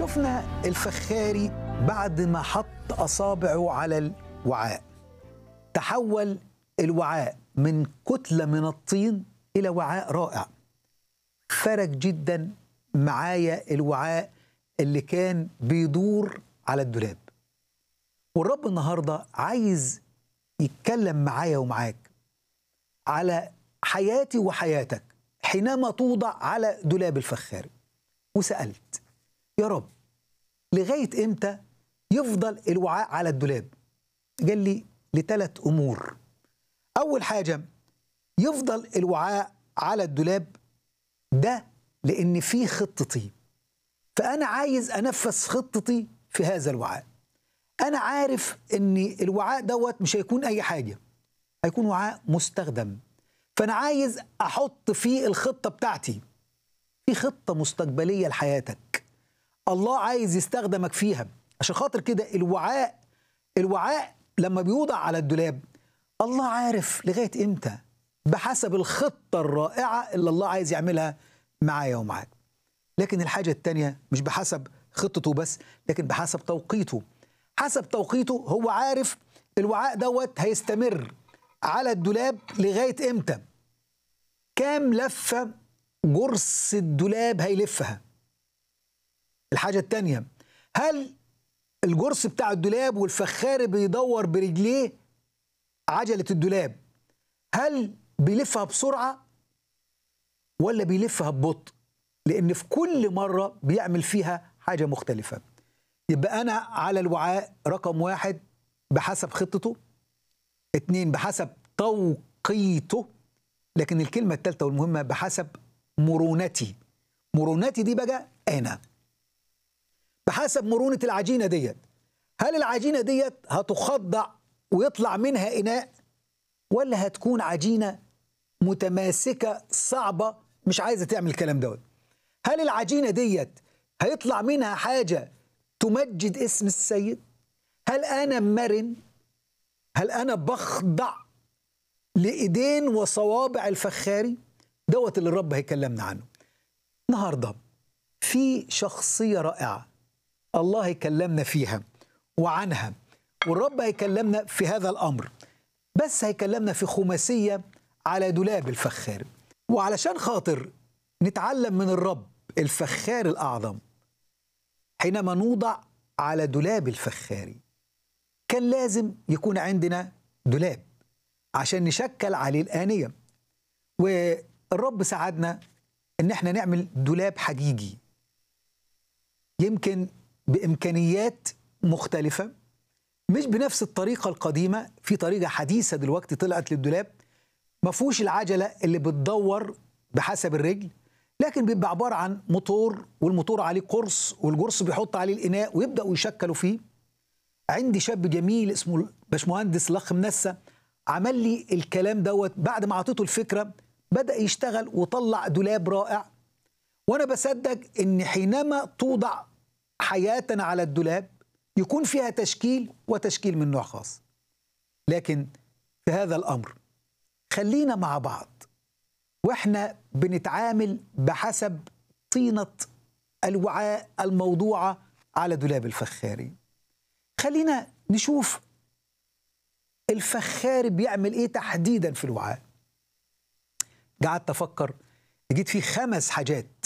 شفنا الفخاري بعد ما حط أصابعه على الوعاء تحول الوعاء من كتلة من الطين إلى وعاء رائع فرق جدا معايا الوعاء اللي كان بيدور على الدولاب والرب النهاردة عايز يتكلم معايا ومعاك على حياتي وحياتك حينما توضع على دولاب الفخاري وسألت يا رب لغاية إمتى يفضل الوعاء على الدولاب قال لي لثلاث أمور أول حاجة يفضل الوعاء على الدولاب ده لأن فيه خطتي فأنا عايز أنفذ خطتي في هذا الوعاء أنا عارف أن الوعاء دوت مش هيكون أي حاجة هيكون وعاء مستخدم فأنا عايز أحط فيه الخطة بتاعتي في خطة مستقبلية لحياتك الله عايز يستخدمك فيها عشان خاطر كده الوعاء الوعاء لما بيوضع على الدولاب الله عارف لغاية إمتى بحسب الخطة الرائعة اللي الله عايز يعملها معايا ومعاك لكن الحاجة التانية مش بحسب خطته بس لكن بحسب توقيته حسب توقيته هو عارف الوعاء دوت هيستمر على الدولاب لغاية إمتى كام لفة جرس الدولاب هيلفها الحاجة التانية هل الجرس بتاع الدولاب والفخار بيدور برجليه عجلة الدولاب هل بيلفها بسرعة ولا بيلفها ببطء لأن في كل مرة بيعمل فيها حاجة مختلفة يبقى أنا على الوعاء رقم واحد بحسب خطته اتنين بحسب توقيته لكن الكلمة الثالثة والمهمة بحسب مرونتي مرونتي دي بقى أنا بحسب مرونة العجينة ديت هل العجينة ديت هتخضع ويطلع منها إناء ولا هتكون عجينة متماسكة صعبة مش عايزة تعمل الكلام دوت هل العجينة ديت هيطلع منها حاجة تمجد اسم السيد هل أنا مرن هل أنا بخضع لإيدين وصوابع الفخاري دوت اللي الرب هيكلمنا عنه النهارده في شخصية رائعة الله هيكلمنا فيها وعنها والرب هيكلمنا في هذا الأمر بس هيكلمنا في خماسية على دولاب الفخار وعلشان خاطر نتعلم من الرب الفخار الأعظم حينما نوضع على دولاب الفخاري كان لازم يكون عندنا دولاب عشان نشكل عليه الآنية والرب ساعدنا ان احنا نعمل دولاب حقيقي يمكن بامكانيات مختلفه مش بنفس الطريقه القديمه في طريقه حديثه دلوقتي طلعت للدولاب ما فيهوش العجله اللي بتدور بحسب الرجل لكن بيبقى عباره عن موتور والموتور عليه قرص والقرص بيحط عليه الاناء ويبداوا يشكلوا فيه عندي شاب جميل اسمه باشمهندس لخ منسى عمل لي الكلام دوت بعد ما اعطيته الفكره بدأ يشتغل وطلع دولاب رائع وأنا بصدق إن حينما توضع حياتنا على الدولاب يكون فيها تشكيل وتشكيل من نوع خاص لكن في هذا الأمر خلينا مع بعض وإحنا بنتعامل بحسب طينة الوعاء الموضوعة على دولاب الفخاري خلينا نشوف الفخار بيعمل ايه تحديدا في الوعاء قعدت افكر لقيت في خمس حاجات